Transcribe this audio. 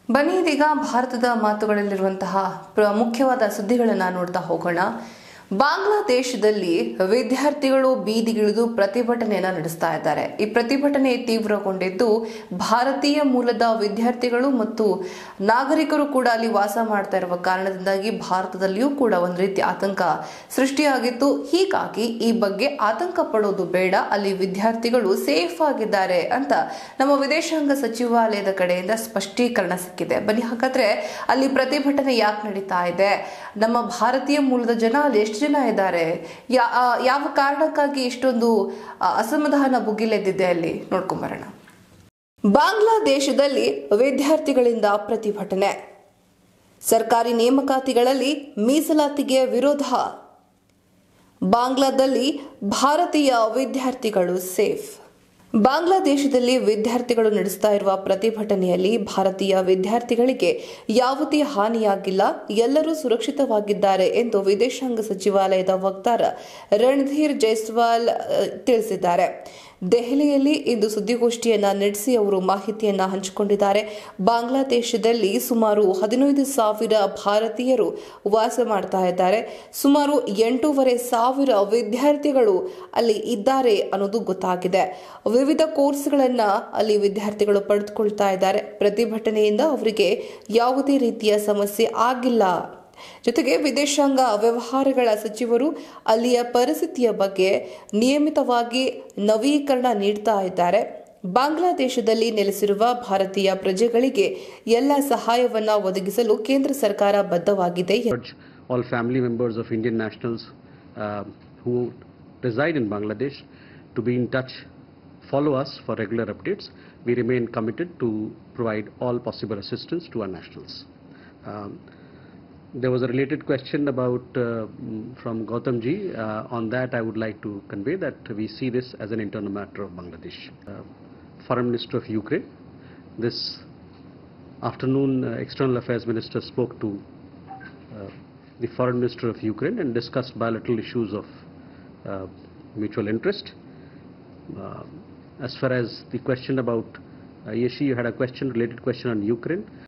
ಬನ್ನಿ ಇದೀಗ ಭಾರತದ ಮಾತುಗಳಲ್ಲಿರುವಂತಹ ಪ್ರ- ಮುಖ್ಯವಾದ ಸುದ್ದಿಗಳನ್ನ ನೋಡ್ತಾ ಹೋಗೋಣ ಬಾಂಗ್ಲಾದೇಶದಲ್ಲಿ ವಿದ್ಯಾರ್ಥಿಗಳು ಬೀದಿಗಿಳಿದು ಪ್ರತಿಭಟನೆಯನ್ನ ನಡೆಸ್ತಾ ಇದ್ದಾರೆ ಈ ಪ್ರತಿಭಟನೆ ತೀವ್ರಗೊಂಡಿದ್ದು ಭಾರತೀಯ ಮೂಲದ ವಿದ್ಯಾರ್ಥಿಗಳು ಮತ್ತು ನಾಗರಿಕರು ಕೂಡ ಅಲ್ಲಿ ವಾಸ ಮಾಡ್ತಾ ಇರುವ ಕಾರಣದಿಂದಾಗಿ ಭಾರತದಲ್ಲಿಯೂ ಕೂಡ ಒಂದು ರೀತಿ ಆತಂಕ ಸೃಷ್ಟಿಯಾಗಿತ್ತು ಹೀಗಾಗಿ ಈ ಬಗ್ಗೆ ಆತಂಕ ಪಡೋದು ಬೇಡ ಅಲ್ಲಿ ವಿದ್ಯಾರ್ಥಿಗಳು ಸೇಫ್ ಆಗಿದ್ದಾರೆ ಅಂತ ನಮ್ಮ ವಿದೇಶಾಂಗ ಸಚಿವಾಲಯದ ಕಡೆಯಿಂದ ಸ್ಪಷ್ಟೀಕರಣ ಸಿಕ್ಕಿದೆ ಬನ್ನಿ ಹಾಗಾದ್ರೆ ಅಲ್ಲಿ ಪ್ರತಿಭಟನೆ ಯಾಕೆ ನಡೀತಾ ಇದೆ ನಮ್ಮ ಭಾರತೀಯ ಮೂಲದ ಜನ ಅಲ್ಲಿ ಎಷ್ಟು ಜನ ಇದ್ದಾರೆ ಯಾ- ಆ, ಯಾವ ಕಾರಣಕ್ಕಾಗಿ ಇಷ್ಟೊಂದು ಆ, ಅಸಮಾಧಾನ ಭುಗಿಲೆದ್ದಿದೆ ಅಲ್ಲಿ ನೋಡ್ಕೊಂಬರೋಣ ಬಾಂಗ್ಲಾದೇಶದಲ್ಲಿ ವಿದ್ಯಾರ್ಥಿಗಳಿಂದ ಪ್ರತಿಭಟನೆ ಸರ್ಕಾರಿ ನೇಮಕಾತಿಗಳಲ್ಲಿ ಮೀಸಲಾತಿಗೆ ವಿರೋಧ ಬಾಂಗ್ಲಾದಲ್ಲಿ ಭಾರತೀಯ ವಿದ್ಯಾರ್ಥಿಗಳು ಸೇಫ್ ಬಾಂಗ್ಲಾದೇಶದಲ್ಲಿ ವಿದ್ಯಾರ್ಥಿಗಳು ನಡೆಸ್ತಾ ಇರುವ ಪ್ರತಿಭಟನೆಯಲ್ಲಿ ಭಾರತೀಯ ವಿದ್ಯಾರ್ಥಿಗಳಿಗೆ ಯಾವುದೇ ಹಾನಿಯಾಗಿಲ್ಲ ಎಲ್ಲರೂ ಸುರಕ್ಷಿತವಾಗಿದ್ದಾರೆ ಎಂದು ವಿದೇಶಾಂಗ ಸಚಿವಾಲಯದ ವಕ್ತಾರ ರಣಧೀರ್ ಜೈಸ್ವಾಲ್ ಅಹ್, ತಿಳಿಸಿದ್ದಾರೆ ದೆಹಲಿಯಲ್ಲಿ ಇಂದು ಸುದ್ದಿಗೋಷ್ಠಿಯನ್ನ ನಡೆಸಿ ಅವರು ಮಾಹಿತಿಯನ್ನ ಹಂಚಿಕೊಂಡಿದ್ದಾರೆ ಬಾಂಗ್ಲಾದೇಶದಲ್ಲಿ ಸುಮಾರು ಹದಿನೈದು ಸಾವಿರ ಭಾರತೀಯರು ವಾಸ ಮಾಡ್ತಾ ಇದ್ದಾರೆ ಸುಮಾರು ಎಂಟೂವರೆ ಸಾವಿರ ವಿದ್ಯಾರ್ಥಿಗಳು ಅಲ್ಲಿ ಇದ್ದಾರೆ ಅನ್ನೋದು ಗೊತ್ತಾಗಿದೆ ವಿವಿಧ ಕೋರ್ಸ್ಗಳನ್ನ ಅಲ್ಲಿ ವಿದ್ಯಾರ್ಥಿಗಳು ಪಡೆದುಕೊಳ್ತಾ ಇದ್ದಾರೆ ಪ್ರತಿಭಟನೆಯಿಂದ ಅವರಿಗೆ ಯಾವುದೇ ರೀತಿಯ ಸಮಸ್ಯೆ ಆಗಿಲ್ಲ ಜೊತೆಗೆ ವಿದೇಶಾಂಗ ವ್ಯವಹಾರಗಳ ಸಚಿವರು ಅಲ್ಲಿಯ ಪರಿಸ್ಥಿತಿಯ ಬಗ್ಗೆ ನಿಯಮಿತವಾಗಿ ನವೀಕರಣ ನೀಡ್ತಾ ಇದ್ದಾರೆ ಬಾಂಗ್ಲಾದೇಶದಲ್ಲಿ ನೆಲೆಸಿರುವ ಭಾರತೀಯ ಪ್ರಜೆಗಳಿಗೆ ಎಲ್ಲ ಸಹಾಯವನ್ನ ಒದಗಿಸಲು ಕೇಂದ್ರ ಸರ್ಕಾರ ಬದ್ಧವಾಗಿದೆ ಎಂದು urge all family members of Indian nationals uh, who reside in Bangladesh to be in touch, follow us for regular updates. We remain committed to provide all possible assistance to our nationals. Um, there was a related question about uh, mm, from Gautam ji. Uh, on that, I would like to convey that we see this as an internal matter of Bangladesh. Uh, Foreign Minister of Ukraine. This afternoon, uh, External Affairs Minister spoke to uh, the Foreign Minister of Ukraine and discussed bilateral issues of uh, mutual interest. Uh, As far as the question about, uh, Yeshi, you had a question, related question on Ukraine.